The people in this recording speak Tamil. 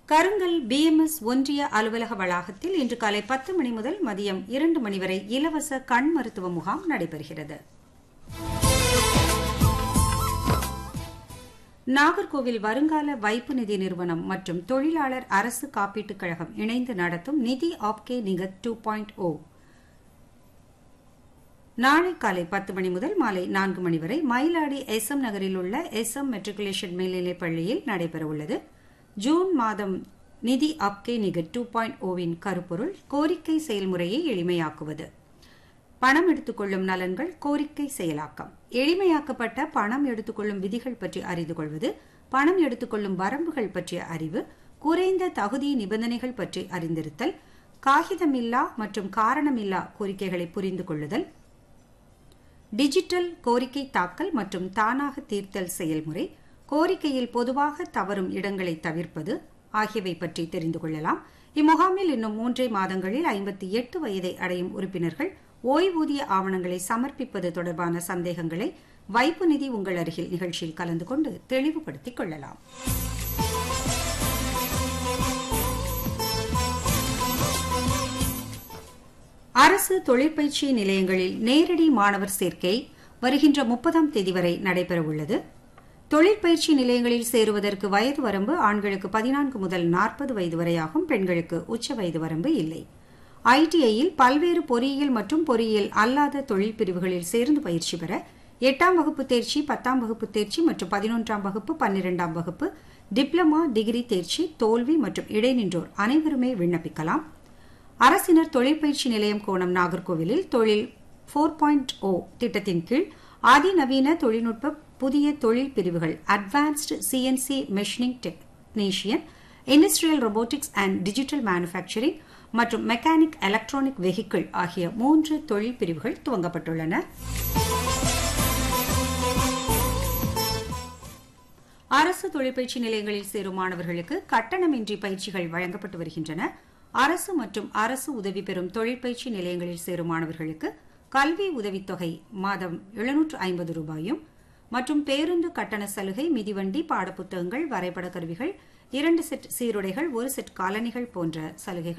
கருங்கல் பிஎம்எஸ் ஒன்றிய அலுவலக வளாகத்தில் இன்று காலை பத்து மணி முதல் மதியம் இரண்டு மணி வரை இலவச கண் மருத்துவ முகாம் நடைபெறுகிறது நாகர்கோவில் வருங்கால வைப்பு நிதி நிறுவனம் மற்றும் தொழிலாளர் அரசு காப்பீட்டுக் கழகம் இணைந்து நடத்தும் நிதி Aapke Nikat two point O நாளை காலை பத்து மணி முதல் மாலை நான்கு மணி வரை மயிலாடி எஸ் எம் நகரில் உள்ள எஸ் எம் மெட்ரிகுலேஷன் மேல்நிலைப் பள்ளியில் நடைபெறவுள்ளது ஜூன் மாதம் நிதி அப்கே நிகட் டூ பாயிண்ட் ஓவின் கருப்பொருள் கோரிக்கை செயல்முறையை எளிமையாக்குவது பணம் எடுத்துக்கொள்ளும் நலன்கள் கோரிக்கை செயலாக்கம் எளிமையாக்கப்பட்ட பணம் எடுத்துக்கொள்ளும் விதிகள் பற்றி அறிந்து கொள்வது பணம் எடுத்துக்கொள்ளும் வரம்புகள் பற்றிய அறிவு குறைந்த தகுதி நிபந்தனைகள் பற்றி அறிந்திருத்தல் காகிதமில்லா மற்றும் காரணமில்லா கோரிக்கைகளை புரிந்து கொள்ளுதல் டிஜிட்டல் கோரிக்கை தாக்கல் மற்றும் தானாக தீர்த்தல் செயல்முறை கோரிக்கையில் பொதுவாக தவறும் இடங்களை தவிர்ப்பது ஆகியவை பற்றி தெரிந்து கொள்ளலாம் இம்முகாமில் இன்னும் மூன்றே மாதங்களில் ஐம்பத்தி எட்டு வயதை அடையும் உறுப்பினர்கள் ஓய்வூதிய ஆவணங்களை சமர்ப்பிப்பது தொடர்பான சந்தேகங்களை வைப்பு நிதி உங்கள் அருகில் நிகழ்ச்சியில் கலந்து கொண்டு தெளிவுபடுத்திக் கொள்ளலாம் அரசு தொழிற்பயிற்சி நிலையங்களில் நேரடி மாணவர் சேர்க்கை வருகின்ற முப்பதாம் தேதி வரை நடைபெறவுள்ளது தொழிற்பயிற்சி நிலையங்களில் சேருவதற்கு வயது வரம்பு ஆண்களுக்கு பதினான்கு முதல் நாற்பது வயது வரையாகும் பெண்களுக்கு உச்ச வயது வரம்பு இல்லை ஐடிஐயில் பல்வேறு பொறியியல் மற்றும் பொறியியல் அல்லாத தொழில் பிரிவுகளில் சேர்ந்து பயிற்சி பெற எட்டாம் வகுப்பு தேர்ச்சி பத்தாம் வகுப்பு தேர்ச்சி மற்றும் பதினொன்றாம் வகுப்பு பன்னிரெண்டாம் வகுப்பு டிப்ளமா டிகிரி தேர்ச்சி தோல்வி மற்றும் இடைநின்றோர் அனைவருமே விண்ணப்பிக்கலாம் அரசினர் தொழிற்பயிற்சி நிலையம் கோணம் நாகர்கோவிலில் தொழில் ஃபோர் பாயிண்ட் ஓ திட்டத்தின் கீழ் அதிநவீன தொழில்நுட்ப புதிய தொழில் பிரிவுகள் advanced CNC machining technician industrial robotics and digital manufacturing மற்றும் மெக்கானிக் எலக்ட்ரானிக் வெஹிக்கிள் ஆகிய மூன்று தொழில் பிரிவுகள் துவங்கப்பட்டுள்ளன அரசு தொழிற்பயிற்சி நிலையங்களில் சேரும் மாணவர்களுக்கு கட்டணமின்றி பயிற்சிகள் வழங்கப்பட்டு வருகின்றன அரசு மற்றும் அரசு உதவி பெறும் தொழிற்பயிற்சி நிலையங்களில் சேரும் மாணவர்களுக்கு கல்வி உதவித்தொகை மாதம் எழுநூற்று ஐம்பது ரூபாயும் மற்றும் பேருந்து கட்டண சலுகை மிதிவண்டி பாடப்புத்தகங்கள் வரைபட கருவிகள் இரண்டு செட் சீருடைகள் ஒரு செட் காலணிகள் போன்ற சலுகைகள்